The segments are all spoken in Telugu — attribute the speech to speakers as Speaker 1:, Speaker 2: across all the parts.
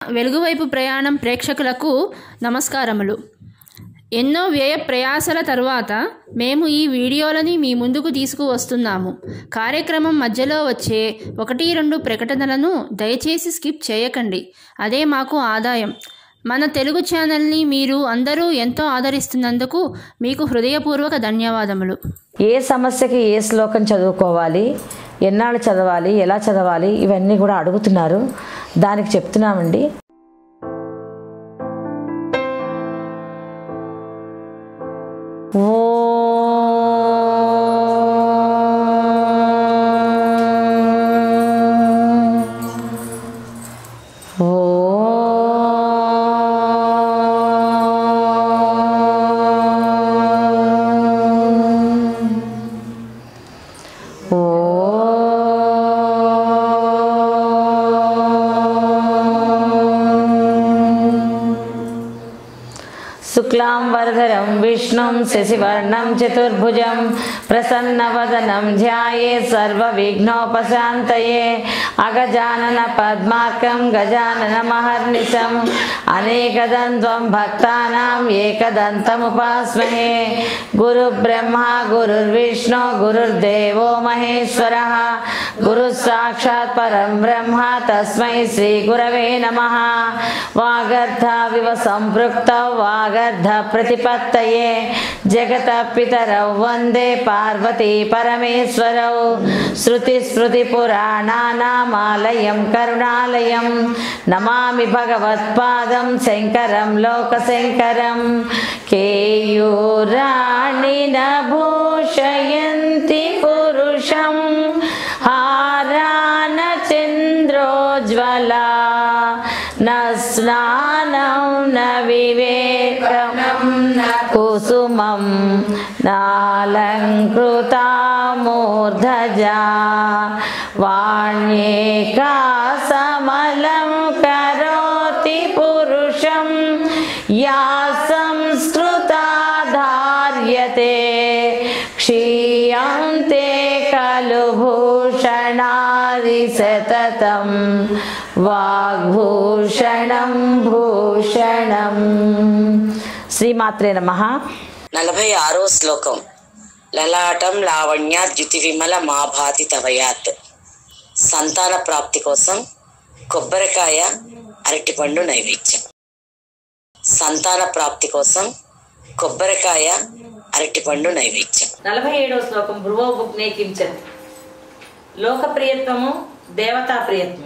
Speaker 1: వెలుగువైపు ప్రయాణం ప్రేక్షకులకు నమస్కారములు ఎన్నో వ్యయ ప్రయాసల తరువాత మేము ఈ వీడియోలని మీ ముందుకు తీసుకువస్తున్నాము కార్యక్రమం మధ్యలో వచ్చే ఒకటి రెండు ప్రకటనలను దయచేసి స్కిప్ చేయకండి అదే మాకు ఆదాయం మన తెలుగు ఛానల్ని మీరు అందరూ ఎంతో ఆదరిస్తున్నందుకు మీకు హృదయపూర్వక ధన్యవాదములు
Speaker 2: ఏ సమస్యకి ఏ శ్లోకం చదువుకోవాలి ఎన్నాళ్ళు చదవాలి ఎలా చదవాలి ఇవన్నీ కూడా అడుగుతున్నారు దానికి చెప్తున్నామండి ఓ శుక్లాం వరదరం విష్ణుం శశివర్ణం చతుర్భుజం ప్రసన్నవదనం ధ్యాయే సర్వవిఘ్నోపశాంతయే అగజానన పద్మార్కం గజానన మహర్నిశం అనేకదంత్వం భక్తానాం ఏకదంతముపాస్మహే గురు బ్రహ్మ గురుర్విష్ణు గురుర్దేవో మహేశ్వర గురు సాక్షాత్ పరం బ్రహ్మ తస్మై శ్రీ గురవే నమ వాగర్ధావివ సంపృక్త వాగర్ధ ప్రతిపత్తయే జగత పితరౌ వందే పార్వతీ పరమేశ్వరౌ శృతి స్మృతి పురాణానామాలయం కరుణాలయం నమామి భగవత్పాదం శంకరం లోకశంకరం కేయూరాణి భూషయంతి పురుషం హారాన చంద్రోజ్వలా న స్నానం న వివేకం న కుసుమం నాలంకృతా మూర్ధజా వాణ్యేకా సమలం కరోతి పురుషం యా సంస్కృతా ధార్యతే క్షీయంతే ఖలు భూషణాది సతతం వాగ్భూషణం భూషణం శ్రీమాత్రే నమ
Speaker 3: నలభై ఆరో శ్లోకం లలాటం లావణ్య ద్యుతి విమల మాభాతి తవయాత్ సంతాన ప్రాప్తి కోసం కొబ్బరికాయ అరటిపండు నైవేద్యం సంతాన ప్రాప్తి కోసం కొబ్బరికాయ అరటిపండు నైవేద్యం
Speaker 2: నలభై ఏడవ శ్లోకం భ్రువో బుగ్నే కించత్ లోకప్రియత్వము దేవతా ప్రియత్వము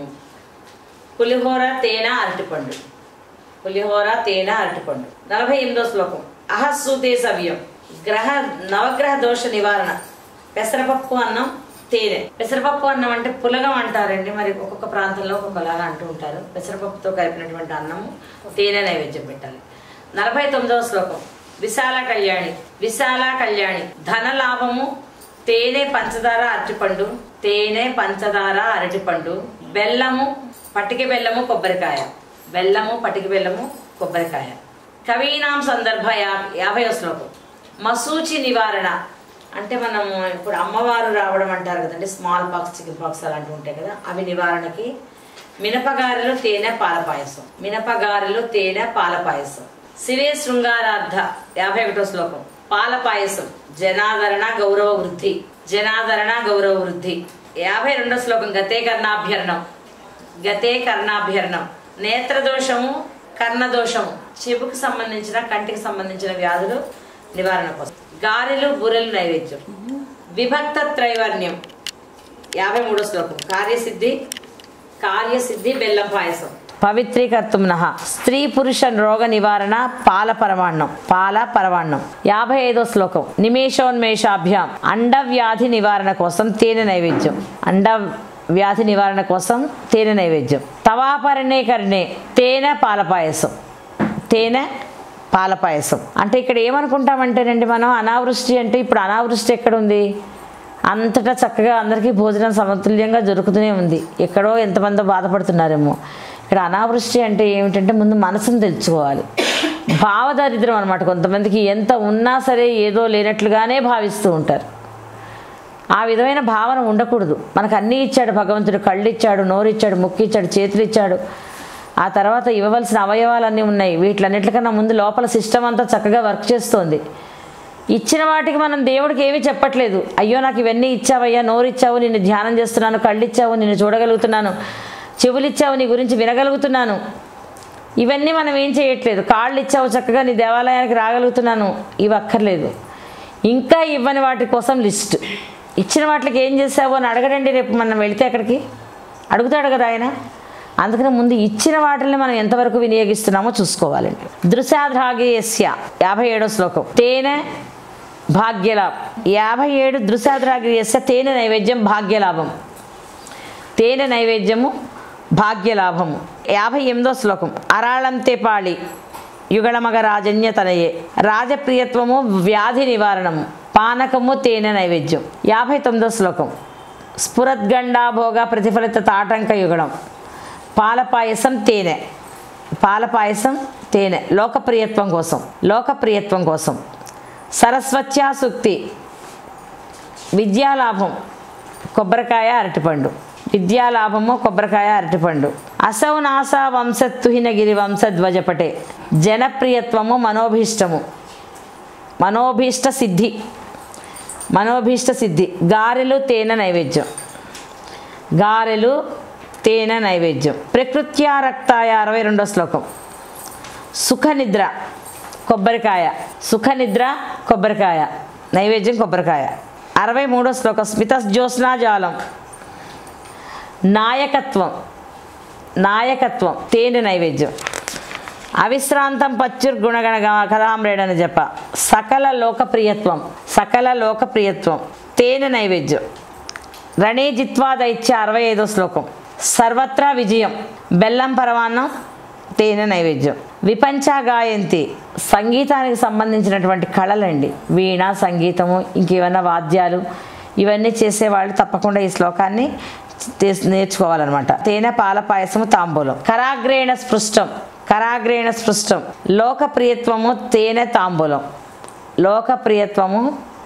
Speaker 2: పులిహోర తేనె అరటిపండు పులిహోర తేనె అరటిపండు నలభై ఎనిమిదో శ్లోకం అహస్సూతే సవ్యం గ్రహ నవగ్రహ దోష నివారణ పెసరపప్పు అన్నం తేనె పెసరపప్పు అన్నం అంటే పులగం అంటారండి మరి ఒక్కొక్క ప్రాంతంలో ఒక్కొక్కలాగా అంటూ ఉంటారు పెసరపప్పుతో కలిపినటువంటి అన్నము తేనె నైవేద్యం పెట్టాలి నలభై తొమ్మిదవ శ్లోకం విశాల కళ్యాణి విశాల కళ్యాణి ధన లాభము తేనె పంచదార అరటిపండు తేనె పంచదార అరటిపండు బెల్లము పటిక బెల్లము కొబ్బరికాయ బెల్లము పటిక బెల్లము కొబ్బరికాయ కవీనాం సందర్భ యా- యాభైవ శ్లోకం మసూచి నివారణ అంటే మనము ఇప్పుడు అమ్మవారు రావడం అంటారు కదండి స్మాల్ పాక్స్ చికెన్ పాక్స్ అలాంటివి ఉంటాయి కదా అవి నివారణకి మినపగారెలు తేనె పాల పాయసం మినపగారెలు తేనె పాల పాయసం శివే శృంగారార్థ యాభై ఒకటో శ్లోకం పాల పాయసం జనాదరణ గౌరవ వృద్ధి జనాదరణ గౌరవ వృద్ధి యాభై రెండో శ్లోకం గతే కర్ణాభ్యరణం గతే కర్ణాభ్యరణం నేత్రదోషము కర్ణదోషము చెవుకు సంబంధించిన కంటికి సంబంధించిన వ్యాధులు నివారణ కోసం గారెలు బురెలు నైవేద్యం విభక్త త్రైవర్ణ్యం యాభై మూడో శ్లోకం కార్యసిద్ధి కార్యసిద్ధి బెల్లం పాయసం పవిత్రీకర్తుమ్న స్త్రీ పురుష రోగ నివారణ పాల పరమాన్నం పాల పరమాన్నం యాభై ఐదో శ్లోకం నిమేషోన్మేషాభ్యాం అండ వ్యాధి నివారణ కోసం తేనె నైవేద్యం అండ వ్యాధి నివారణ కోసం తేనె నైవేద్యం తవాపరణే కరణే తేనె పాల పాయసం తేనె పాల పాయసం అంటే ఇక్కడ ఏమనుకుంటామంటేనండి మనం అనావృష్టి అంటే ఇప్పుడు అనావృష్టి ఎక్కడ ఉంది అంతటా చక్కగా అందరికీ భోజనం సమతుల్యంగా దొరుకుతూనే ఉంది ఎక్కడో ఎంతమందో బాధపడుతున్నారేమో ఇక్కడ అనావృష్టి అంటే ఏమిటంటే ముందు మనసును తెలుసుకోవాలి భావదారిద్రం అనమాట కొంతమందికి ఎంత ఉన్నా సరే ఏదో లేనట్లుగానే భావిస్తూ ఉంటారు ఆ విధమైన భావన ఉండకూడదు మనకు అన్నీ ఇచ్చాడు భగవంతుడు కళ్ళు ఇచ్చాడు నోరు ఇచ్చాడు ముక్కు ఇచ్చాడు చేతులు ఇచ్చాడు ఆ తర్వాత ఇవ్వవలసిన అవయవాలన్నీ ఉన్నాయి వీటిలన్నిటికన్నా ముందు లోపల సిస్టమ్ అంతా చక్కగా వర్క్ చేస్తోంది ఇచ్చిన వాటికి మనం దేవుడికి ఏమీ చెప్పట్లేదు అయ్యో నాకు ఇవన్నీ ఇచ్చావయ్యా నోరు ఇచ్చావు నిన్ను ధ్యానం చేస్తున్నాను కళ్ళు ఇచ్చావు నిన్ను చూడగలుగుతున్నాను చెవులు ఇచ్చావు నీ గురించి వినగలుగుతున్నాను ఇవన్నీ మనం ఏం చేయట్లేదు కాళ్ళు ఇచ్చావు చక్కగా నీ దేవాలయానికి రాగలుగుతున్నాను ఇవి అక్కర్లేదు ఇంకా ఇవ్వని వాటి కోసం లిస్ట్ ఇచ్చిన వాటికి ఏం చేసావు అని అడగడండి రేపు మనం వెళితే అక్కడికి అడుగుతాడు కదా ఆయన అందుకని ముందు ఇచ్చిన వాటిని మనం ఎంతవరకు వినియోగిస్తున్నామో చూసుకోవాలండి దృశాద్రాగేయస్య యాభై ఏడో శ్లోకం తేనె భాగ్యలాభం యాభై ఏడు దృశాద్రాగేయస్య తేనె నైవేద్యం భాగ్యలాభం తేనె నైవేద్యము భాగ్యలాభము యాభై ఎనిమిదో శ్లోకం అరాళంతే పాళి యుగళమగ రాజన్య తనయే రాజప్రియత్వము వ్యాధి నివారణము పానకము తేనె నైవేద్యం యాభై తొమ్మిదో శ్లోకం స్ఫురద్గండాభోగ ప్రతిఫలిత తాటంక యుగళం పాలపాయసం తేనె పాలపాయసం తేనె లోకప్రియత్వం కోసం లోకప్రియత్వం కోసం సరస్వత్యా సుక్తి విద్యాలాభం కొబ్బరికాయ అరటిపండు విద్యాలాభము కొబ్బరికాయ అరటిపండు అసౌ నాసా వంశత్తుహినగిరి వంశధ్వజపటే జనప్రియత్వము మనోభీష్టము మనోభీష్ట సిద్ధి మనోభీష్ట సిద్ధి గారెలు తేనె నైవేద్యం గారెలు తేనె నైవేద్యం ప్రకృత్యా రక్తాయ అరవై రెండో శ్లోకం సుఖనిద్ర కొబ్బరికాయ సుఖనిద్ర కొబ్బరికాయ నైవేద్యం కొబ్బరికాయ అరవై మూడో శ్లోకం స్మిత జ్యోత్స్నాజాలం నాయకత్వం నాయకత్వం తేనె నైవేద్యం అవిశ్రాంతం పచ్చుర్ గుణగణ కథామ్రేడని చెప్ప సకల లోకప్రియత్వం సకల లోకప్రియత్వం తేనె నైవేద్యం రణే జిత్వా దైత్య అరవై ఐదో శ్లోకం సర్వత్రా విజయం బెల్లం పరమాన్నం తేనె నైవేద్యం విపంచ గాయంతి సంగీతానికి సంబంధించినటువంటి కళలండి వీణ సంగీతము ఇంకేమైనా వాద్యాలు ఇవన్నీ చేసేవాళ్ళు తప్పకుండా ఈ శ్లోకాన్ని తీస్- నేర్చుకోవాలన్నమాట తేనె పాల పాయసము తాంబూలం కరాగ్రేణ స్పృష్టం కరాగ్రేణ స్పృష్టం లోకప్రియత్వము తేనె తాంబూలం లోకప్రియత్వము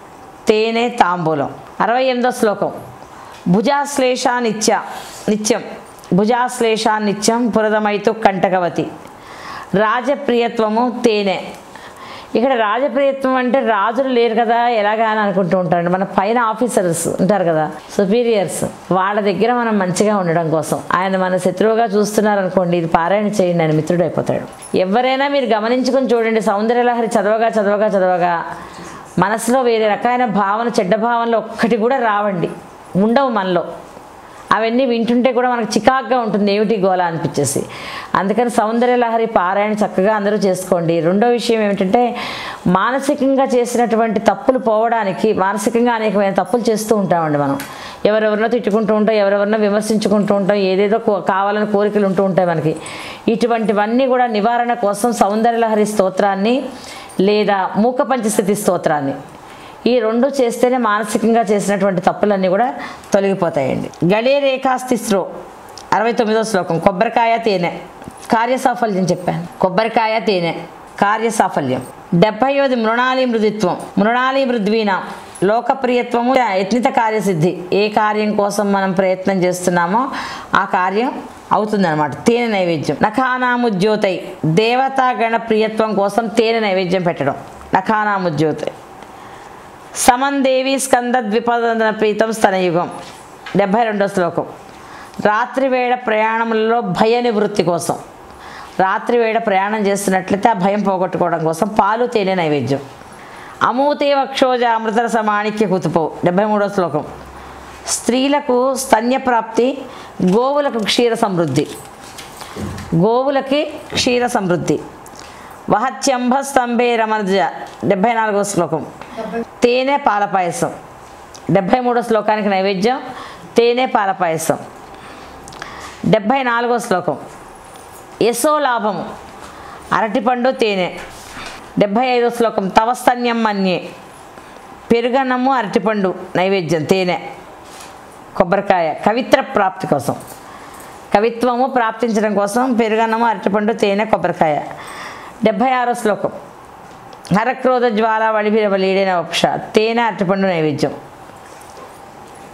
Speaker 2: తేనె తాంబూలం అరవై ఎనిమిదో శ్లోకం భుజాశ్లేష నిత్య నిత్యం భుజాశ్లేష నిత్యం పురదమైతు కంటకవతి రాజప్రియత్వము తేనె ఇక్కడ రాజప్రియత్వం అంటే రాజులు లేరు కదా ఎలాగా అని అనుకుంటూ ఉంటారు మన పైన ఆఫీసర్స్ ఉంటారు కదా సుపీరియర్స్ వాళ్ళ దగ్గర మనం మంచిగా ఉండడం కోసం ఆయన మన శత్రువుగా చూస్తున్నారు అనుకోండి ఇది పారాయణ చేయండి ఆయన మిత్రుడు అయిపోతాడు ఎవరైనా మీరు గమనించుకొని చూడండి సౌందర్యలహరి చదవగా చదవగా చదవగా మనసులో వేరే రకమైన భావన చెడ్డ భావనలు ఒక్కటి కూడా రావండి ఉండవు మనలో అవన్నీ వింటుంటే కూడా మనకు చికాగ్గా ఉంటుంది ఏమిటి గోల అనిపించేసి అందుకని సౌందర్య లహరి పారాయణ చక్కగా అందరూ చేసుకోండి రెండో విషయం ఏమిటంటే మానసికంగా చేసినటువంటి తప్పులు పోవడానికి మానసికంగా అనేకమైన తప్పులు చేస్తూ ఉంటామండి మనం ఎవరెవరినో తిట్టుకుంటూ ఉంటాం ఎవరెవరినో విమర్శించుకుంటూ ఉంటాం ఏదేదో కో- కావాలని కోరికలు ఉంటూ ఉంటాయి మనకి ఇటువంటివన్నీ కూడా నివారణ కోసం సౌందర్య లహరి స్తోత్రాన్ని లేదా మూక పంచస్థితి స్తోత్రాన్ని ఈ రెండు చేస్తేనే మానసికంగా చేసినటువంటి తప్పులన్నీ కూడా తొలగిపోతాయండి గళే రేఖాస్తిస్రో అరవై తొమ్మిదో శ్లోకం కొబ్బరికాయ తేనె కార్యసాఫల్యం చెప్పాను కొబ్బరికాయ తేనె కార్యసాఫల్యం డెబ్బైవది మృణాలి మృదుత్వం మృణాలి మృద్వీన లోకప్రియత్వము యత్నిత కార్యసిద్ధి ఏ కార్యం కోసం మనం ప్రయత్నం చేస్తున్నామో ఆ కార్యం అవుతుందన్నమాట తేనె నైవేద్యం నఖానాముజ్యోతై దేవతాగణ ప్రియత్వం కోసం తేనె నైవేద్యం పెట్టడం నఖానాముజ్యోతై సమందేవి స్కంద ద్విపదన ప్రీతం స్తనయుగం డెబ్భై రెండో శ్లోకం రాత్రివేళ ప్రయాణములలో భయ నివృత్తి కోసం రాత్రివేళ ప్రయాణం చేస్తున్నట్లయితే ఆ భయం పోగొట్టుకోవడం కోసం పాలు తేనె నైవేద్యం అమూతే వక్షోజ అమృతరస మాణిక్య కుతుపు డెబ్భై మూడో శ్లోకం స్త్రీలకు స్తన్యప్రాప్తి గోవులకు క్షీర సమృద్ధి గోవులకి క్షీర సమృద్ధి వహత్యంభ స్తంభే రమర్జ డెబ్భై నాలుగో శ్లోకం తేనె పాల పాయసం డెబ్భై మూడో శ్లోకానికి నైవేద్యం తేనె పాల పాయసం డెబ్భై నాలుగో శ్లోకం యశో లాభము అరటిపండు తేనె డెబ్భై ఐదో శ్లోకం తవస్తన్యం మన్యే పెరుగన్నము అరటిపండు నైవేద్యం తేనె కొబ్బరికాయ కవిత్ర ప్రాప్తి కోసం కవిత్వము ప్రాప్తించడం కోసం పెరుగన్నము అరటిపండు తేనె కొబ్బరికాయ డెబ్భై ఆరో శ్లోకం హరక్రోధ జ్వాల వడిభిర లీడైన వక్ష తేనె అరటిపండు నైవేద్యం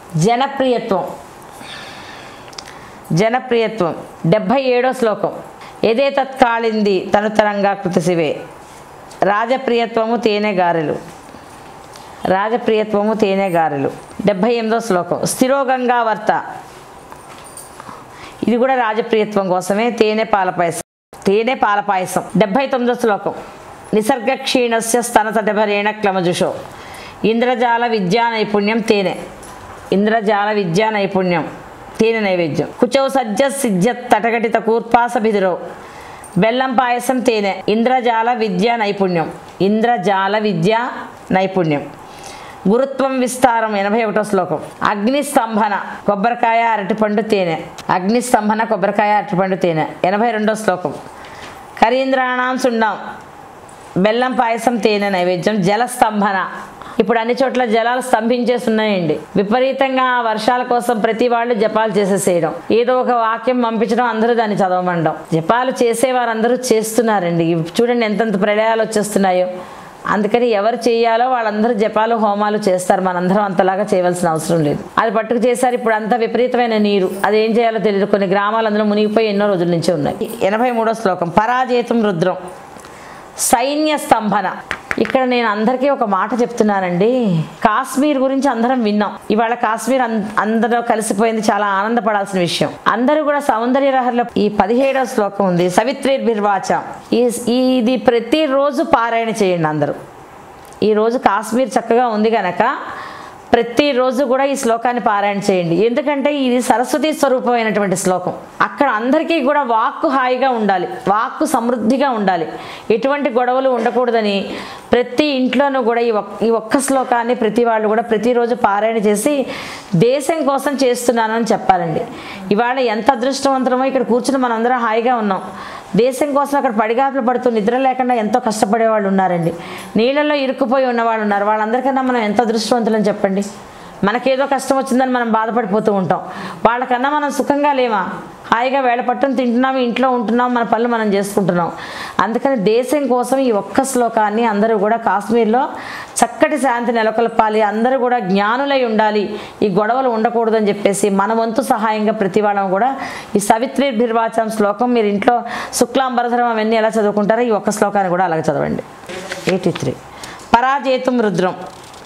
Speaker 2: జనప్రియత్వం జనప్రియత్వం డెబ్భై ఏడో శ్లోకం ఏదే తత్కాళింది తనుతరంగా కృతిశివే రాజప్రియత్వము తేనె గారెలు రాజప్రియత్వము తేనె గారెలు డెబ్భై ఎనిమిదో శ్లోకం స్థిరోగంగా వర్త ఇది కూడా రాజప్రియత్వం కోసమే తేనె పాల పాయసం తేనె పాల పాయసం డెబ్భై తొమ్మిదో శ్లోకం నిసర్గ క్షీణస్య స్తనతటభరేణ క్లమజుషో ఇంద్రజాల విద్యా నైపుణ్యం తేనె ఇంద్రజాల విద్యా నైపుణ్యం తేనె నైవేద్యం కుచౌ సజ్జ సిద్ధ్య తటగటిత కూర్పాస బిదురో బెల్లం పాయసం తేనె ఇంద్రజాల విద్యా నైపుణ్యం ఇంద్రజాల విద్యా నైపుణ్యం గురుత్వం విస్తారం ఎనభై ఒకటో శ్లోకం అగ్ని స్తంభన కొబ్బరికాయ అరటిపండు తేనె అగ్ని స్తంభన కొబ్బరికాయ అరటిపండు తేనె ఎనభై రెండో శ్లోకం కరీంద్రాణం సుండం బెల్లం పాయసం తేనె నైవేద్యం జల స్తంభన ఇప్పుడు అన్ని చోట్ల జలాలు స్తంభించేస్తున్నాయండి విపరీతంగా ఆ వర్షాల కోసం ప్రతి వాళ్ళు జపాలు చేసేసేయడం ఏదో ఒక వాక్యం పంపించడం అందరూ దాన్ని చదవమండం జపాలు చేసే వారందరూ చేస్తున్నారండి ఇవి చూడండి ఎంతెంత ప్రళయాలు వచ్చేస్తున్నాయో అందుకని ఎవరు చేయాలో వాళ్ళందరూ జపాలు హోమాలు చేస్తారు మనందరం అంతలాగా చేయవలసిన అవసరం లేదు అది పట్టుకు చేశారు ఇప్పుడు అంత విపరీతమైన నీరు అది ఏం చేయాలో తెలియదు కొన్ని గ్రామాలు అందులో మునిగిపోయి ఎన్నో రోజుల నుంచి ఉన్నాయి ఎనభై మూడో శ్లోకం పరాజేతం రుద్రం సైన్య స్తంభన ఇక్కడ నేను అందరికీ ఒక మాట చెప్తున్నానండి కాశ్మీర్ గురించి అందరం విన్నాం ఇవాళ కాశ్మీర్ అం- అందరూ కలిసిపోయింది చాలా ఆనందపడాల్సిన విషయం అందరూ కూడా సౌందర్య రహర్లో ఈ పదిహేడవ శ్లోకం ఉంది సవిత్రి బిర్వాచ ఈ ఈ- ఇది ప్రతిరోజు పారాయణ చేయండి అందరూ ఈ రోజు కాశ్మీర్ చక్కగా ఉంది కనుక ప్రతిరోజు కూడా ఈ శ్లోకాన్ని పారాయణ చేయండి ఎందుకంటే ఇది సరస్వతి స్వరూపమైనటువంటి శ్లోకం అక్కడ అందరికీ కూడా వాక్కు హాయిగా ఉండాలి వాక్కు సమృద్ధిగా ఉండాలి ఎటువంటి గొడవలు ఉండకూడదని ప్రతి ఇంట్లోనూ కూడా ఈ ఒక్ ఈ ఒక్క శ్లోకాన్ని ప్రతి వాళ్ళు కూడా ప్రతిరోజు పారాయణ చేసి దేశం కోసం చేస్తున్నానని చెప్పాలండి ఇవాళ ఎంత అదృష్టవంతమో ఇక్కడ కూర్చుని మనందరం హాయిగా ఉన్నాం దేశం కోసం అక్కడ పడిగాపులు పడుతూ నిద్ర లేకుండా ఎంతో కష్టపడే వాళ్ళు ఉన్నారండి నీళ్ళల్లో ఇరుక్కుపోయి ఉన్న వాళ్ళు ఉన్నారు వాళ్ళందరికన్నా మనం ఎంత అదృష్టవంతులని చెప్పండి మనకేదో కష్టం వచ్చిందని మనం బాధపడిపోతూ ఉంటాం వాళ్ళకన్నా మనం సుఖంగా లేమా హాయిగా వేళ పట్టును తింటున్నాం ఇంట్లో ఉంటున్నాం మన పనులు మనం చేసుకుంటున్నాం అందుకని దేశం కోసం ఈ ఒక్క శ్లోకాన్ని అందరూ కూడా కాశ్మీర్లో చక్కటి శాంతి నెలకొల్పాలి అందరూ కూడా జ్ఞానులై ఉండాలి ఈ గొడవలు ఉండకూడదని చెప్పేసి మన వంతు సహాయంగా ప్రతి వాళ్ళం కూడా ఈ సవిత్రి బిర్వాచం శ్లోకం మీరు ఇంట్లో శుక్లాంబరధరం అవన్నీ ఎలా చదువుకుంటారో ఈ ఒక్క శ్లోకాన్ని కూడా అలాగే చదవండి ఎయిటీ త్రీ పరాజేతం రుద్రం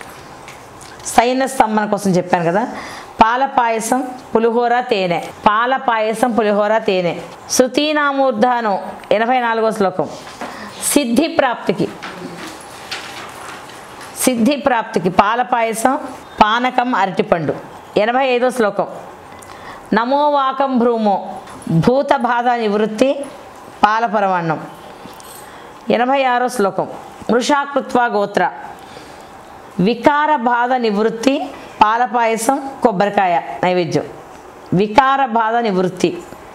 Speaker 2: సైన్య స్తంభన కోసం చెప్పాను కదా పాల పాయసం పులిహోర తేనె పాల పాయసం పులిహోర తేనె శృతీనామూర్ధానం ఎనభై నాలుగో శ్లోకం సిద్ధి ప్రాప్తికి సిద్ధి ప్రాప్తికి పాల పాయసం పానకం అరటిపండు ఎనభై ఐదో శ్లోకం నమో వాకం భ్రూమో భూత బాధ నివృత్తి పాల పరమాన్నం ఎనభై ఆరో శ్లోకం మృషాకృత్వ గోత్ర వికార బాధ నివృత్తి పాల పాయసం కొబ్బరికాయ నైవేద్యం వికార బాధ నివృత్తి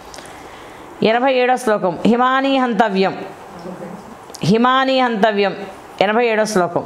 Speaker 2: ఎనభై ఏడో శ్లోకం హిమానీ హంతవ్యం హిమానీ హంతవ్యం ఎనభై ఏడో శ్లోకం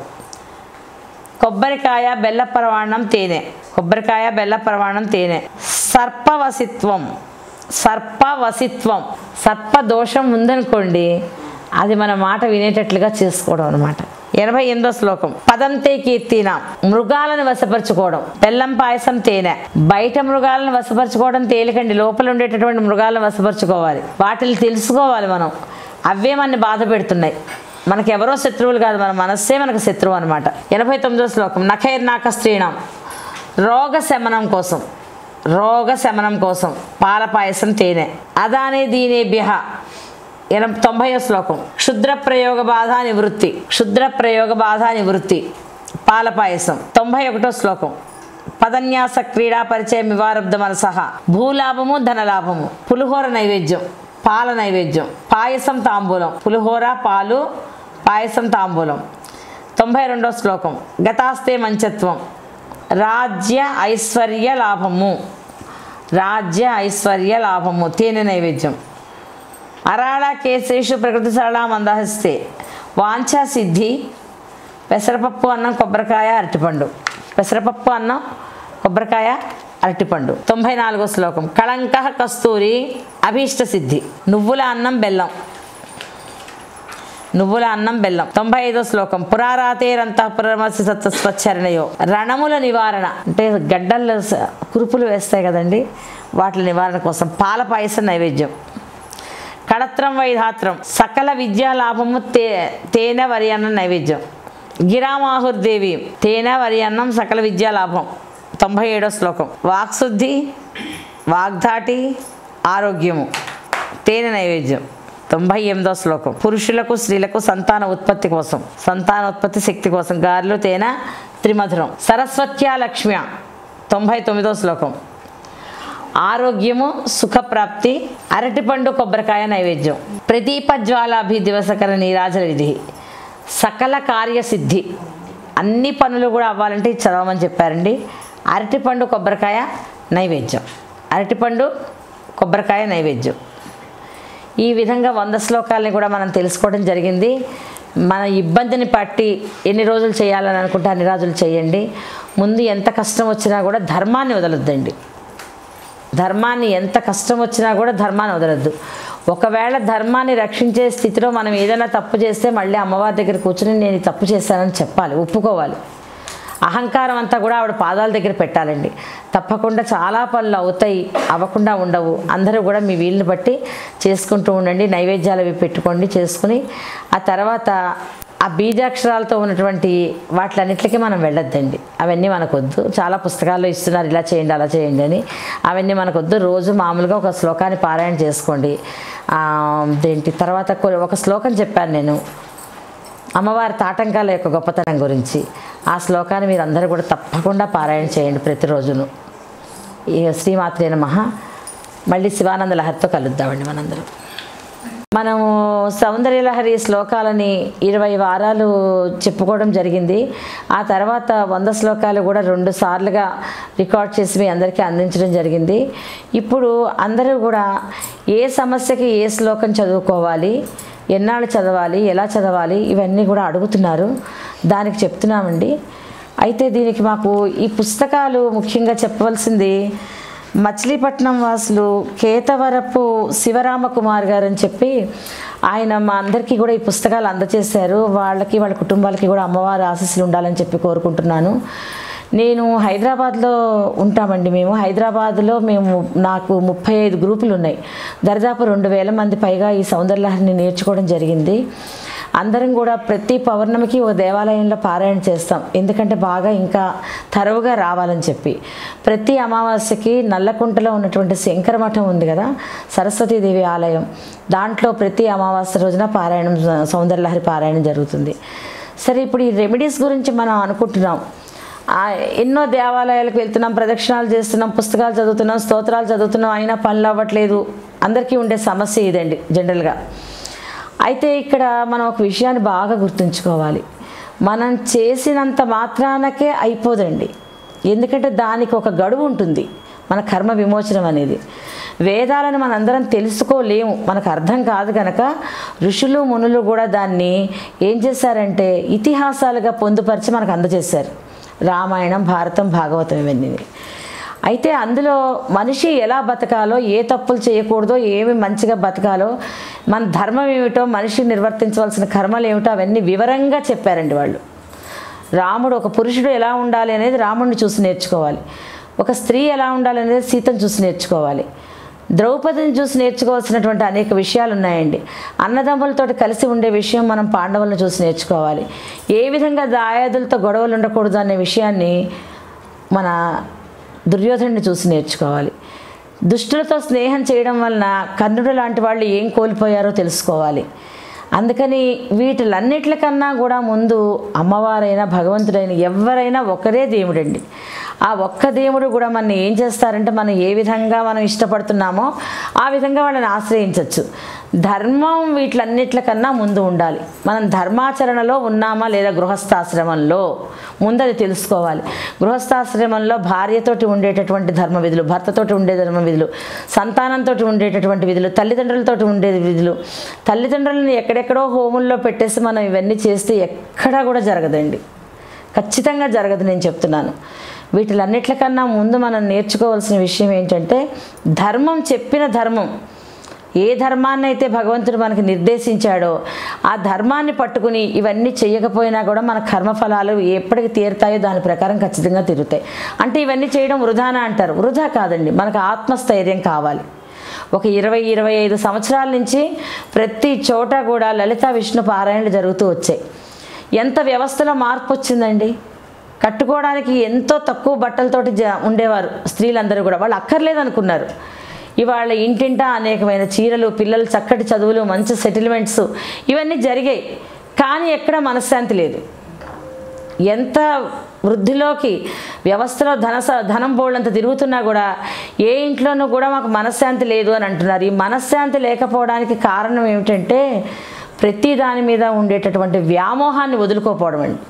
Speaker 2: కొబ్బరికాయ బెల్ల పరమాణం తేనె కొబ్బరికాయ బెల్ల పరమాణం తేనె సర్పవసిత్వం సర్పవసిత్వం సర్పదోషం ఉందనుకోండి అది మన మాట వినేటట్లుగా చేసుకోవడం అనమాట ఎనభై ఎనిమిదో శ్లోకం పదంతే కీర్తిన మృగాలను వశపరచుకోవడం బెల్లం పాయసం తేనె బయట మృగాలను వశపరచుకోవడం తేలికండి లోపల ఉండేటటువంటి మృగాలను వశపరచుకోవాలి వాటిని తెలుసుకోవాలి మనం అవే మనని బాధ పెడుతున్నాయి మనకి ఎవరో శత్రువులు కాదు మన మనస్సే మనకు శత్రువు అనమాట ఎనభై తొమ్మిదో శ్లోకం నఖైర్నాక స్త్రీణం రోగ శమనం కోసం రోగ శమనం కోసం పాల పాయసం తేనె అదానే దీనేభ్య ఎన తొంభై శ్లోకం క్షుద్ర ప్రయోగ బాధ నివృత్తి క్షుద్ర ప్రయోగ బాధ నివృత్తి పాల పాయసం తొంభై ఒకటో శ్లోకం పదన్యాస క్రీడా పరిచయం వివారబ్ధ మనసహ భూలాభము ధనలాభము పులిహోర నైవేద్యం పాల నైవేద్యం పాయసం తాంబూలం పులిహోర పాలు పాయసం తాంబూలం తొంభై రెండో శ్లోకం గతాస్తే మంచత్వం రాజ్య ఐశ్వర్య లాభము రాజ్య ఐశ్వర్య లాభము తేనె నైవేద్యం అరాళ కేసేషు ప్రకృతి సరళ మందహస్తే వాంఛా సిద్ధి పెసరపప్పు అన్నం కొబ్బరికాయ అరటిపండు పెసరపప్పు అన్నం కొబ్బరికాయ అరటిపండు తొంభై నాలుగో శ్లోకం కళంక కస్తూరి అభీష్ట సిద్ధి నువ్వుల అన్నం బెల్లం నువ్వుల అన్నం బెల్లం తొంభై ఐదో శ్లోకం పురారాతేరంత పురమసి సత్వ స్వచ్ఛరణయో రణముల నివారణ అంటే గడ్డల్లో స- కురుపులు వేస్తాయి కదండి వాటి నివారణ కోసం పాల పాయసం నైవేద్యం కడత్రం వైధాత్రం సకల విద్యా లాభము తే తేనె వరి అన్నం నైవేద్యం గిరామాహుర్దేవి తేనె వరి అన్నం సకల విద్యా లాభం తొంభై ఏడో శ్లోకం వాక్శుద్ధి వాగ్ధాటి ఆరోగ్యము తేనె నైవేద్యం తొంభై ఎనిమిదో శ్లోకం పురుషులకు స్త్రీలకు సంతాన ఉత్పత్తి కోసం సంతాన ఉత్పత్తి శక్తి కోసం గారెలు తేనె త్రిమధురం సరస్వత్యా లక్ష్మ్య తొంభై తొమ్మిదో శ్లోకం ఆరోగ్యము సుఖప్రాప్తి అరటిపండు కొబ్బరికాయ నైవేద్యం ప్రదీప జ్వాలాభి దివసకర నీరాజన విధి సకల కార్యసిద్ధి అన్ని పనులు కూడా అవ్వాలంటే ఇది చదవమని చెప్పారండి అరటిపండు కొబ్బరికాయ నైవేద్యం అరటిపండు కొబ్బరికాయ నైవేద్యం ఈ విధంగా వంద శ్లోకాలని కూడా మనం తెలుసుకోవడం జరిగింది మన ఇబ్బందిని పట్టి ఎన్ని రోజులు చేయాలని అనుకుంటే అన్ని రోజులు చేయండి ముందు ఎంత కష్టం వచ్చినా కూడా ధర్మాన్ని వదలొద్దండి ధర్మాన్ని ఎంత కష్టం వచ్చినా కూడా ధర్మాన్ని వదలొద్దు ఒకవేళ ధర్మాన్ని రక్షించే స్థితిలో మనం ఏదైనా తప్పు చేస్తే మళ్ళీ అమ్మవారి దగ్గర కూర్చుని నేను ఈ తప్పు చేశానని చెప్పాలి ఒప్పుకోవాలి అహంకారం అంతా కూడా ఆవిడ పాదాల దగ్గర పెట్టాలండి తప్పకుండా చాలా పనులు అవుతాయి అవ్వకుండా ఉండవు అందరూ కూడా మీ వీలుని బట్టి చేసుకుంటూ ఉండండి నైవేద్యాలు అవి పెట్టుకోండి చేసుకుని ఆ తర్వాత ఆ బీజాక్షరాలతో ఉన్నటువంటి వాటిలన్నిటికీ మనం వెళ్ళొద్దండి అవన్నీ మనకొద్దు చాలా పుస్తకాల్లో ఇస్తున్నారు ఇలా చేయండి అలా చేయండి అని అవన్నీ మనకొద్దు రోజు మామూలుగా ఒక శ్లోకాన్ని పారాయణ చేసుకోండి ఆ, దేంటి తర్వాత కొ- ఒక శ్లోకం చెప్పాను నేను అమ్మవారి తాటంకాల యొక్క గొప్పతనం గురించి ఆ శ్లోకాన్ని మీరు అందరూ కూడా తప్పకుండా పారాయణ చేయండి ప్రతిరోజును ఈ శ్రీమాత్రే నమః మళ్ళీ శివానంద లహరితో కలుద్దామండి మనందరం మనము సౌందర్యలహరి శ్లోకాలని ఇరవై వారాలు చెప్పుకోవడం జరిగింది ఆ తర్వాత వంద శ్లోకాలు కూడా రెండు సార్లుగా రికార్డ్ చేసి మీ అందరికీ అందించడం జరిగింది ఇప్పుడు అందరూ కూడా ఏ సమస్యకి ఏ శ్లోకం చదువుకోవాలి ఎన్నాళ్ళు చదవాలి ఎలా చదవాలి ఇవన్నీ కూడా అడుగుతున్నారు దానికి చెప్తున్నామండి అయితే దీనికి మాకు ఈ పుస్తకాలు ముఖ్యంగా చెప్పవలసింది మచిలీపట్నం వాసులు కేతవరపు శివరామకుమార్ గారు అని చెప్పి ఆయన మా అందరికీ కూడా ఈ పుస్తకాలు అందజేశారు వాళ్ళకి వాళ్ళ కుటుంబాలకి కూడా అమ్మవారి ఆశీస్సులు ఉండాలని చెప్పి కోరుకుంటున్నాను నేను హైదరాబాద్లో ఉంటామండి మేము హైదరాబాద్లో మేము నాకు ముప్పై ఐదు గ్రూపులు ఉన్నాయి దరిదాపు రెండు వేల మంది పైగా ఈ సౌందర్యలహరిని నేర్చుకోవడం జరిగింది అందరం కూడా ప్రతి పౌర్ణమికి ఓ దేవాలయంలో పారాయణ చేస్తాం ఎందుకంటే బాగా ఇంకా తరువుగా రావాలని చెప్పి ప్రతి అమావాస్యకి నల్లకుంటలో ఉన్నటువంటి శంకర మఠం ఉంది కదా సరస్వతీదేవి ఆలయం దాంట్లో ప్రతి అమావాస్య రోజున పారాయణం సౌందర్యలహరి పారాయణం జరుగుతుంది సరే ఇప్పుడు ఈ రెమెడీస్ గురించి మనం అనుకుంటున్నాం ఆ ఎన్నో దేవాలయాలకు వెళ్తున్నాం ప్రదక్షిణాలు చేస్తున్నాం పుస్తకాలు చదువుతున్నాం స్తోత్రాలు చదువుతున్నాం అయినా పనులు అవ్వట్లేదు అందరికీ ఉండే సమస్య ఇదండి జనరల్గా అయితే ఇక్కడ మనం ఒక విషయాన్ని బాగా గుర్తుంచుకోవాలి మనం చేసినంత మాత్రానకే అయిపోదండి ఎందుకంటే దానికి ఒక గడువు ఉంటుంది మన కర్మ విమోచనం అనేది వేదాలను మనందరం తెలుసుకోలేము మనకు అర్థం కాదు కనుక ఋషులు మునులు కూడా దాన్ని ఏం చేశారంటే ఇతిహాసాలుగా పొందుపరిచి మనకు అందజేశారు రామాయణం భారతం భాగవతం ఇవన్నీ అయితే అందులో మనిషి ఎలా బతకాలో ఏ తప్పులు చేయకూడదో ఏమి మంచిగా బతకాలో మన ధర్మం ఏమిటో మనిషి నిర్వర్తించవలసిన కర్మలు ఏమిటో అవన్నీ వివరంగా చెప్పారండి వాళ్ళు రాముడు ఒక పురుషుడు ఎలా ఉండాలి అనేది రాముడిని చూసి నేర్చుకోవాలి ఒక స్త్రీ ఎలా ఉండాలి అనేది సీతను చూసి నేర్చుకోవాలి ద్రౌపదిని చూసి నేర్చుకోవాల్సినటువంటి అనేక విషయాలు ఉన్నాయండి అన్నదమ్ములతో కలిసి ఉండే విషయం మనం పాండవులను చూసి నేర్చుకోవాలి ఏ విధంగా దాయాదులతో గొడవలు ఉండకూడదు అనే విషయాన్ని మన దుర్యోధనుడిని చూసి నేర్చుకోవాలి దుష్టులతో స్నేహం చేయడం వలన కర్ణుడు లాంటి వాళ్ళు ఏం కోల్పోయారో తెలుసుకోవాలి అందుకని వీటిలన్నిటికన్నా కూడా ముందు అమ్మవారైనా భగవంతుడైన ఎవరైనా ఒకరే దేవుడండి ఆ ఒక్క దేవుడు కూడా మనం ఏం చేస్తారంటే మనం ఏ విధంగా మనం ఇష్టపడుతున్నామో ఆ విధంగా వాళ్ళని ఆశ్రయించవచ్చు ధర్మం వీటిలన్నిటికన్నా ముందు ఉండాలి మనం ధర్మాచరణలో ఉన్నామా లేదా గృహస్థాశ్రమంలో ముందు అది తెలుసుకోవాలి గృహస్థాశ్రమంలో భార్యతోటి ఉండేటటువంటి ధర్మ విధులు భర్తతోటి ఉండే ధర్మ విధులు సంతానంతో ఉండేటటువంటి విధులు తల్లిదండ్రులతో ఉండే విధులు తల్లిదండ్రులను ఎక్కడెక్కడో హోముల్లో పెట్టేసి మనం ఇవన్నీ చేస్తే ఎక్కడా కూడా జరగదండి ఖచ్చితంగా జరగదు నేను చెప్తున్నాను వీటిలన్నిటికన్నా ముందు మనం నేర్చుకోవాల్సిన విషయం ఏంటంటే ధర్మం చెప్పిన ధర్మం ఏ ధర్మాన్ని అయితే భగవంతుడు మనకి నిర్దేశించాడో ఆ ధర్మాన్ని పట్టుకుని ఇవన్నీ చేయకపోయినా కూడా మన కర్మఫలాలు ఎప్పటికి తీరుతాయో దాని ప్రకారం ఖచ్చితంగా తిరుగుతాయి అంటే ఇవన్నీ చేయడం వృధానా అంటారు వృధా కాదండి మనకు ఆత్మస్థైర్యం కావాలి ఒక ఇరవై ఇరవై ఐదు సంవత్సరాల నుంచి ప్రతి చోట కూడా లలిత విష్ణు పారాయణలు జరుగుతూ వచ్చాయి ఎంత వ్యవస్థలో మార్పు వచ్చిందండి కట్టుకోవడానికి ఎంతో తక్కువ బట్టలతోటి జ ఉండేవారు స్త్రీలందరూ కూడా వాళ్ళు అక్కర్లేదు అనుకున్నారు ఇవాళ ఇంటింటా అనేకమైన చీరలు పిల్లలు చక్కటి చదువులు మంచి సెటిల్మెంట్స్ ఇవన్నీ జరిగాయి కానీ ఎక్కడ మనశ్శాంతి లేదు ఎంత వృద్ధిలోకి వ్యవస్థలో ధన స- ధనం బోళ్ళంత తిరుగుతున్నా కూడా ఏ ఇంట్లోనూ కూడా మాకు మనశ్శాంతి లేదు అని అంటున్నారు ఈ మనశ్శాంతి లేకపోవడానికి కారణం ఏమిటంటే ప్రతి దాని మీద ఉండేటటువంటి వ్యామోహాన్ని వదులుకోపోవడం అండి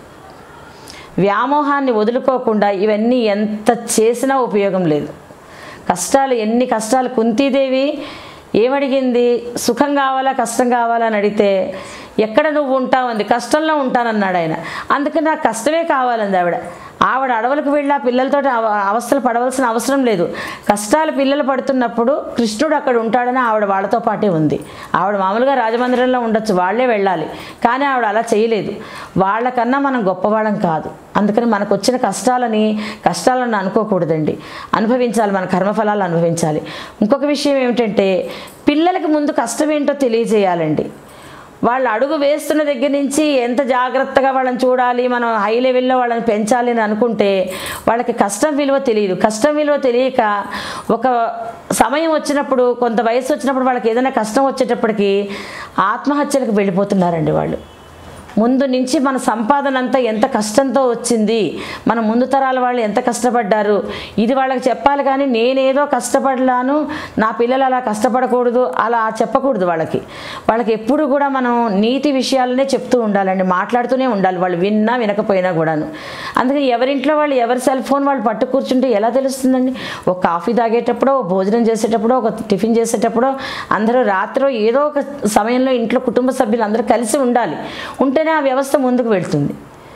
Speaker 2: వ్యామోహాన్ని వదులుకోకుండా ఇవన్నీ ఎంత చేసినా ఉపయోగం లేదు కష్టాలు ఎన్ని కష్టాలు కుంతీదేవి ఏమడిగింది సుఖం కావాలా కష్టం కావాలా అని అడిగితే ఎక్కడ నువ్వు ఉంటావు అంది కష్టంలో ఉంటానన్నాడు ఆయన అందుకని నాకు కష్టమే కావాలంది ఆవిడ ఆవిడ అడవులకు వెళ్ళి ఆ పిల్లలతో అవస్థలు పడవలసిన అవసరం లేదు కష్టాలు పిల్లలు పడుతున్నప్పుడు కృష్ణుడు అక్కడ ఉంటాడని ఆవిడ వాళ్ళతో పాటే ఉంది ఆవిడ మామూలుగా రాజమందిరంలో ఉండొచ్చు వాళ్ళే వెళ్ళాలి కానీ ఆవిడ అలా చేయలేదు వాళ్ళకన్నా మనం గొప్పవాళ్ళం కాదు అందుకని మనకు వచ్చిన కష్టాలని కష్టాలను అనుకోకూడదండి అనుభవించాలి మన కర్మఫలాలు అనుభవించాలి ఇంకొక విషయం ఏమిటంటే పిల్లలకి ముందు కష్టం ఏంటో తెలియజేయాలండి వాళ్ళు అడుగు వేస్తున్న దగ్గర నుంచి ఎంత జాగ్రత్తగా వాళ్ళని చూడాలి మనం హై లెవెల్లో వాళ్ళని పెంచాలి అని అనుకుంటే వాళ్ళకి కష్టం విలువ తెలియదు కష్టం విలువ తెలియక ఒక సమయం వచ్చినప్పుడు కొంత వయసు వచ్చినప్పుడు వాళ్ళకి ఏదైనా కష్టం వచ్చేటప్పటికి ఆత్మహత్యలకు వెళ్ళిపోతున్నారండి వాళ్ళు ముందు నుంచి మన సంపాదన అంతా ఎంత కష్టంతో వచ్చింది మన ముందు తరాల వాళ్ళు ఎంత కష్టపడ్డారు ఇది వాళ్ళకి చెప్పాలి కానీ నేనేదో కష్టపడలాను నా పిల్లలు అలా కష్టపడకూడదు అలా చెప్పకూడదు వాళ్ళకి వాళ్ళకి ఎప్పుడు కూడా మనం నీతి విషయాలనే చెప్తూ ఉండాలండి మాట్లాడుతూనే ఉండాలి వాళ్ళు విన్నా వినకపోయినా కూడాను అందుకని ఎవరింట్లో వాళ్ళు ఎవరి సెల్ ఫోన్ వాళ్ళు పట్టు కూర్చుంటే ఎలా తెలుస్తుందండి ఒక కాఫీ తాగేటప్పుడో ఒక భోజనం చేసేటప్పుడో ఒక టిఫిన్ చేసేటప్పుడో అందరూ రాత్రో ఏదో ఒక సమయంలో ఇంట్లో కుటుంబ సభ్యులు అందరూ కలిసి ఉండాలి ఉంటేనే ఆ వ్యవస్థ ముందుకు వెళ్తుంది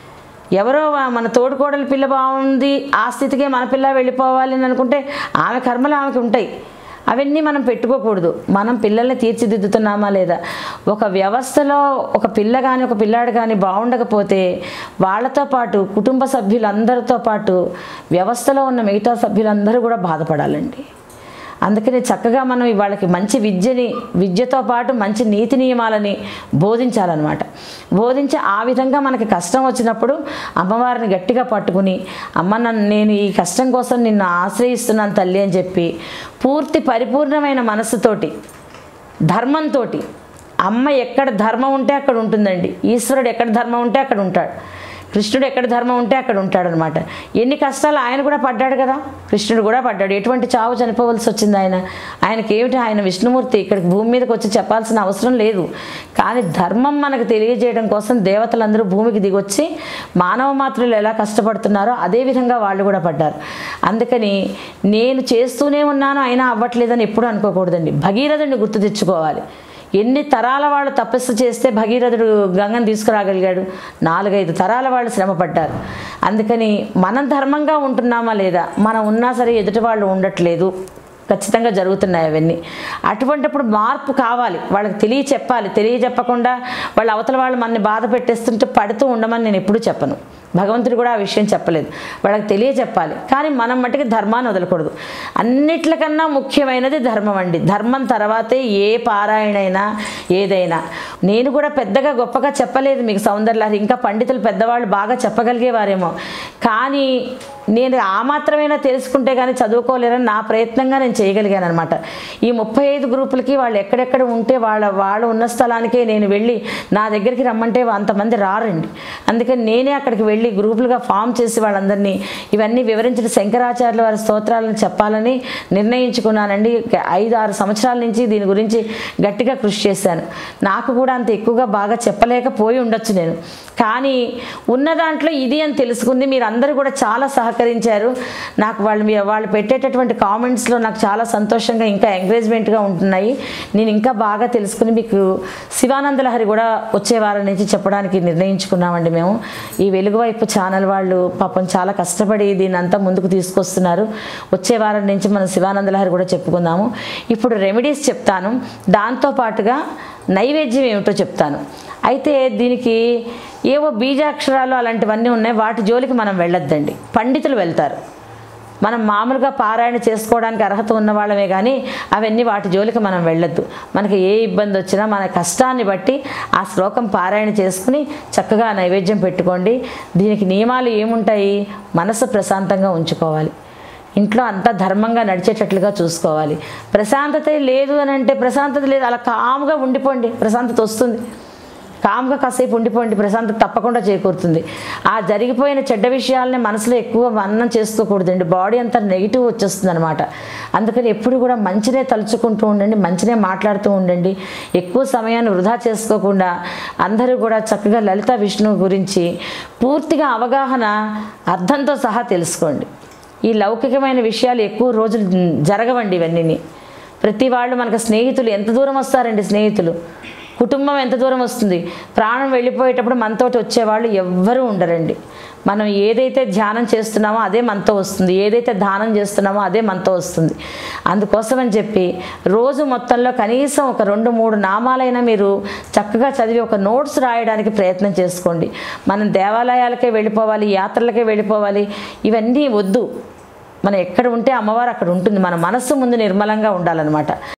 Speaker 2: ఎవరో వా- మన తోడుకోడలి పిల్ల బాగుంది ఆ స్థితికే మన పిల్ల వెళ్ళిపోవాలి అని అనుకుంటే ఆమె కర్మలు ఆమెకు ఉంటాయి అవన్నీ మనం పెట్టుకోకూడదు మనం పిల్లల్ని తీర్చిదిద్దుతున్నామా లేదా ఒక వ్యవస్థలో ఒక పిల్ల కానీ ఒక పిల్లాడు కానీ బాగుండకపోతే వాళ్ళతో పాటు కుటుంబ సభ్యులందరితో పాటు వ్యవస్థలో ఉన్న మిగతా సభ్యులందరూ కూడా బాధపడాలండి అందుకని చక్కగా మనం వాళ్ళకి మంచి విద్యని విద్యతో పాటు మంచి నీతి నియమాలని బోధించాలన్నమాట బోధించి ఆ విధంగా మనకి కష్టం వచ్చినప్పుడు అమ్మవారిని గట్టిగా పట్టుకుని అమ్మ నన్ను నేను ఈ కష్టం కోసం నిన్ను ఆశ్రయిస్తున్నాను తల్లి అని చెప్పి పూర్తి పరిపూర్ణమైన మనస్సుతోటి ధర్మంతో అమ్మ ఎక్కడ ధర్మం ఉంటే అక్కడ ఉంటుందండి ఈశ్వరుడు ఎక్కడ ధర్మం ఉంటే అక్కడ ఉంటాడు కృష్ణుడు ఎక్కడ ధర్మం ఉంటే అక్కడ ఉంటాడనమాట ఎన్ని కష్టాలు ఆయన కూడా పడ్డాడు కదా కృష్ణుడు కూడా పడ్డాడు ఎటువంటి చావు చనిపోవలసి వచ్చింది ఆయన ఆయనకి ఏమిటి ఆయన విష్ణుమూర్తి ఇక్కడికి భూమి మీదకి వచ్చి చెప్పాల్సిన అవసరం లేదు కానీ ధర్మం మనకు తెలియజేయడం కోసం దేవతలందరూ భూమికి దిగొచ్చి మానవ మాత్రులు ఎలా కష్టపడుతున్నారో అదే విధంగా వాళ్ళు కూడా పడ్డారు అందుకని నేను చేస్తూనే ఉన్నాను అయినా అవ్వట్లేదని ఎప్పుడు అనుకోకూడదండి భగీరథుడిని గుర్తు తెచ్చుకోవాలి ఎన్ని తరాల వాళ్ళు తపస్సు చేస్తే భగీరథుడు గంగను తీసుకురాగలిగాడు నాలుగైదు తరాల వాళ్ళు శ్రమ పడ్డారు అందుకని మనం ధర్మంగా ఉంటున్నామా లేదా మనం ఉన్నా సరే ఎదుటి వాళ్ళు ఉండట్లేదు ఖచ్చితంగా జరుగుతున్నాయి అవన్నీ అటువంటిప్పుడు మార్పు కావాలి వాళ్ళకి తెలియ చెప్పాలి తెలియ చెప్పకుండా వాళ్ళ అవతల వాళ్ళు మనని బాధ పెట్టేస్తుంటే పడుతూ ఉండమని నేను ఎప్పుడూ చెప్పను భగవంతుడు కూడా ఆ విషయం చెప్పలేదు వాళ్ళకి తెలియ చెప్పాలి కానీ మనం మట్టుకి ధర్మాన్ని వదలకూడదు అన్నిట్లకన్నా ముఖ్యమైనది ధర్మం అండి ధర్మం తర్వాతే ఏ పారాయణైనా ఏదైనా నేను కూడా పెద్దగా గొప్పగా చెప్పలేదు మీకు సౌందర్యలహరి ఇంకా పండితులు పెద్దవాళ్ళు బాగా చెప్పగలిగేవారేమో కానీ నేను ఆ మాత్రమైనా తెలుసుకుంటే కానీ చదువుకోలేరని నా ప్రయత్నంగా నేను చేయగలిగాను అనమాట ఈ ముప్పై ఐదు గ్రూపులకి వాళ్ళు ఎక్కడెక్కడ ఉంటే వాళ్ళ వాళ్ళు ఉన్న స్థలానికే నేను వెళ్ళి నా దగ్గరికి రమ్మంటే అంతమంది రారండి అందుకని నేనే అక్కడికి వెళ్ళి గ్రూపులుగా ఫామ్ చేసి వాళ్ళందరినీ ఇవన్నీ వివరించిన శంకరాచార్యుల వారి స్తోత్రాలను చెప్పాలని నిర్ణయించుకున్నానండి ఐదు ఆరు సంవత్సరాల నుంచి దీని గురించి గట్టిగా కృషి చేశాను నాకు కూడా అంత ఎక్కువగా బాగా చెప్పలేకపోయి ఉండొచ్చు నేను కానీ ఉన్న దాంట్లో ఇది అని తెలుసుకుంది మీరు అందరూ కూడా చాలా సహకరించారు నాకు వాళ్ళు మీ- వాళ్ళు పెట్టేటటువంటి కామెంట్స్లో నాకు చాలా సంతోషంగా ఇంకా ఎంకరేజ్మెంట్గా ఉంటున్నాయి నేను ఇంకా బాగా తెలుసుకుని మీకు శివానంద లహరి కూడా వచ్చే వారం నుంచి చెప్పడానికి నిర్ణయించుకున్నామండి మేము ఈ వెలుగువైపు ఛానల్ వాళ్ళు పాపం చాలా కష్టపడి దీన్ని అంతా ముందుకు తీసుకొస్తున్నారు వచ్చే వారం నుంచి మనం శివానంద లహరి కూడా చెప్పుకుందాము ఇప్పుడు రెమెడీస్ చెప్తాను దాంతో పాటుగా నైవేద్యం ఏమిటో చెప్తాను అయితే దీనికి ఏవో బీజాక్షరాలు అలాంటివన్నీ ఉన్నాయి వాటి జోలికి మనం వెళ్ళొద్దండి పండితులు వెళ్తారు మనం మామూలుగా పారాయణ చేసుకోవడానికి అర్హత ఉన్న వాళ్ళమే కానీ అవన్నీ వాటి జోలికి మనం వెళ్ళొద్దు మనకి ఏ ఇబ్బంది వచ్చినా మన కష్టాన్ని బట్టి ఆ శ్లోకం పారాయణ చేసుకుని చక్కగా నైవేద్యం పెట్టుకోండి దీనికి నియమాలు ఏముంటాయి మనసు ప్రశాంతంగా ఉంచుకోవాలి ఇంట్లో అంతా ధర్మంగా నడిచేటట్లుగా చూసుకోవాలి ప్రశాంతత లేదు అని అంటే ప్రశాంతత లేదు అలా కామ్గా ఉండిపోండి ప్రశాంతత వస్తుంది కామ్గా కాసేపు ఉండిపోండి ప్రశాంతత తప్పకుండా చేకూరుతుంది ఆ జరిగిపోయిన చెడ్డ విషయాలని మనసులో ఎక్కువ మన్నం చేసుకోకూడదండి బాడీ అంతా నెగిటివ్ వచ్చేస్తుంది అనమాట అందుకని ఎప్పుడు కూడా మంచినే తలుచుకుంటూ ఉండండి మంచినే మాట్లాడుతూ ఉండండి ఎక్కువ సమయాన్ని వృధా చేసుకోకుండా అందరూ కూడా చక్కగా లలిత విష్ణువు గురించి పూర్తిగా అవగాహన అర్థంతో సహా తెలుసుకోండి ఈ లౌకికమైన విషయాలు ఎక్కువ రోజులు జరగవండి ఇవన్నీ ప్రతి వాళ్ళు మనకు స్నేహితులు ఎంత దూరం వస్తారండి స్నేహితులు కుటుంబం ఎంత దూరం వస్తుంది ప్రాణం వెళ్ళిపోయేటప్పుడు మనతోటి వచ్చేవాళ్ళు ఎవ్వరూ ఉండరండి మనం ఏదైతే ధ్యానం చేస్తున్నామో అదే మనతో వస్తుంది ఏదైతే దానం చేస్తున్నామో అదే మనతో వస్తుంది అందుకోసం అని చెప్పి రోజు మొత్తంలో కనీసం ఒక రెండు మూడు నామాలైనా మీరు చక్కగా చదివి ఒక నోట్స్ రాయడానికి ప్రయత్నం చేసుకోండి మనం దేవాలయాలకే వెళ్ళిపోవాలి యాత్రలకే వెళ్ళిపోవాలి ఇవన్నీ వద్దు మనం ఎక్కడ ఉంటే అమ్మవారు అక్కడ ఉంటుంది మన మనస్సు ముందు నిర్మలంగా ఉండాలన్నమాట